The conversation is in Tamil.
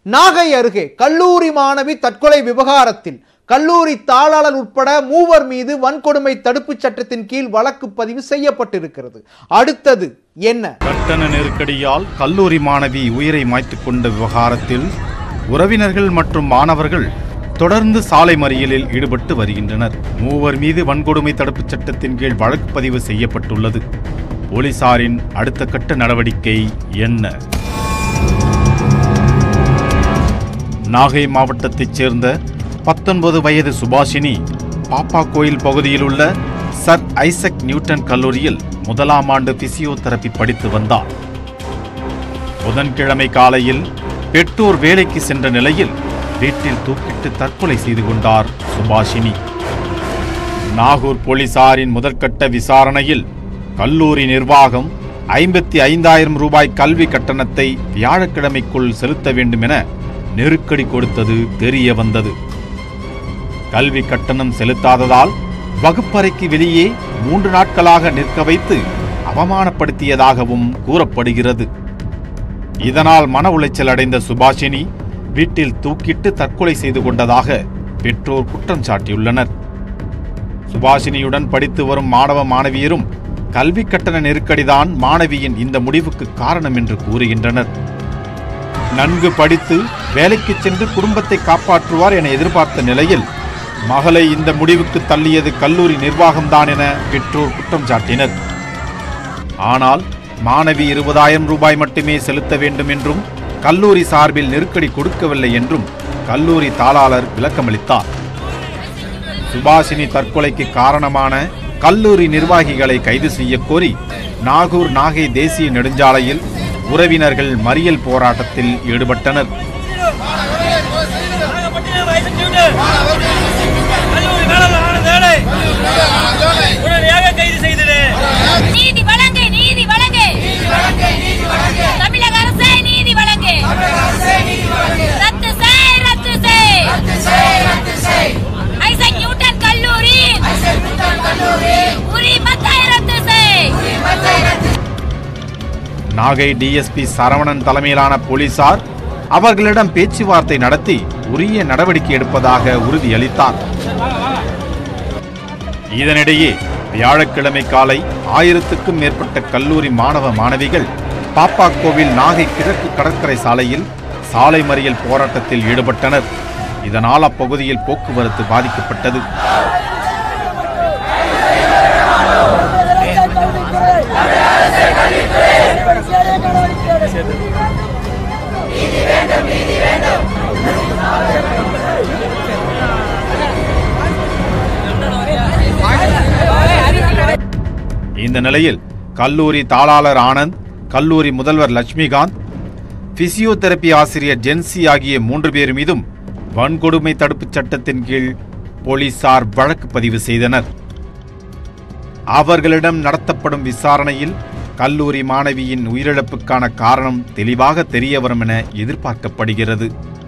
நாகை அருகே கல்லூரி மாணவி தற்கொலை விவகாரத்தில் கல்லூரி தாளாளர் உட்பட மூவர் மீது வன்கொடுமை தடுப்புச் சட்டத்தின் கீழ் வழக்கு பதிவு செய்யப்பட்டிருக்கிறது அடுத்தது என்ன கட்டண நெருக்கடியால் கல்லூரி மாணவி உயிரை மாய்த்துக் கொண்ட விவகாரத்தில் உறவினர்கள் மற்றும் மாணவர்கள் தொடர்ந்து சாலை மறியலில் ஈடுபட்டு வருகின்றனர் மூவர் மீது வன்கொடுமை தடுப்புச் சட்டத்தின் கீழ் வழக்கு பதிவு செய்யப்பட்டுள்ளது போலீசாரின் அடுத்த கட்ட நடவடிக்கை என்ன நாகை மாவட்டத்தைச் சேர்ந்த பத்தொன்பது வயது சுபாஷினி பாப்பா கோயில் பகுதியில் உள்ள சர் ஐசக் நியூட்டன் கல்லூரியில் முதலாம் ஆண்டு பிசியோதெரபி படித்து வந்தார் புதன்கிழமை காலையில் பெற்றோர் வேலைக்கு சென்ற நிலையில் வீட்டில் தூக்கிட்டு தற்கொலை செய்து கொண்டார் சுபாஷினி நாகூர் போலீசாரின் முதற்கட்ட விசாரணையில் கல்லூரி நிர்வாகம் ஐம்பத்தி ஐந்தாயிரம் ரூபாய் கல்வி கட்டணத்தை வியாழக்கிழமைக்குள் செலுத்த வேண்டும் என நெருக்கடி கொடுத்தது தெரிய வந்தது கல்வி கட்டணம் செலுத்தாததால் வகுப்பறைக்கு வெளியே மூன்று நாட்களாக நிற்க வைத்து அவமானப்படுத்தியதாகவும் கூறப்படுகிறது இதனால் மன உளைச்சல் அடைந்த சுபாஷினி வீட்டில் தூக்கிட்டு தற்கொலை செய்து கொண்டதாக பெற்றோர் குற்றம் சாட்டியுள்ளனர் சுபாஷினியுடன் படித்து வரும் மாணவ மாணவியரும் கல்வி கட்டண நெருக்கடிதான் மாணவியின் இந்த முடிவுக்கு காரணம் என்று கூறுகின்றனர் நன்கு படித்து வேலைக்கு சென்று குடும்பத்தை காப்பாற்றுவார் என எதிர்பார்த்த நிலையில் மகளை இந்த முடிவுக்கு தள்ளியது கல்லூரி நிர்வாகம்தான் என பெற்றோர் குற்றம் சாட்டினர் ஆனால் மாணவி இருபதாயிரம் ரூபாய் மட்டுமே செலுத்த வேண்டும் என்றும் கல்லூரி சார்பில் நெருக்கடி கொடுக்கவில்லை என்றும் கல்லூரி தாளாளர் விளக்கமளித்தார் சுபாஷினி தற்கொலைக்கு காரணமான கல்லூரி நிர்வாகிகளை கைது செய்யக் கோரி நாகூர் நாகை தேசிய நெடுஞ்சாலையில் உறவினர்கள் மறியல் போராட்டத்தில் ஈடுபட்டனர் நாகப்பட்டினம் வயசு டியூட்டு. கல்லூரி மேலாளர் ஆனந்த் வேலை. உடனடியாக கைது செய்திடு நீதி வழங்கு நீதி வழங்கு தமிழக அரசே நீதி வழங்கு ரத்து செய் ரத்து செய் ஐசக் நியூட்டன் கல்லூரி உரிமத்தை ரத்து செய் நாகை டிஎஸ்பி சரவணன் தலைமையிலான போலீசார் அவர்களிடம் பேச்சுவார்த்தை நடத்தி உரிய நடவடிக்கை எடுப்பதாக உறுதியளித்தார் இதனிடையே வியாழக்கிழமை காலை ஆயிரத்துக்கும் மேற்பட்ட கல்லூரி மாணவ மாணவிகள் பாப்பாக்கோவில் நாகை கிழக்கு கடற்கரை சாலையில் சாலை மறியல் போராட்டத்தில் ஈடுபட்டனர் இதனால் அப்பகுதியில் போக்குவரத்து பாதிக்கப்பட்டது இந்த நிலையில் கல்லூரி தாளாளர் ஆனந்த் கல்லூரி முதல்வர் லட்சுமிகாந்த் பிசியோதெரபி ஆசிரியர் ஜென்சி ஆகிய மூன்று பேர் மீதும் வன்கொடுமை தடுப்புச் சட்டத்தின் கீழ் போலீசார் வழக்கு பதிவு செய்தனர் அவர்களிடம் நடத்தப்படும் விசாரணையில் கல்லூரி மாணவியின் உயிரிழப்புக்கான காரணம் தெளிவாக தெரியவரும் என எதிர்பார்க்கப்படுகிறது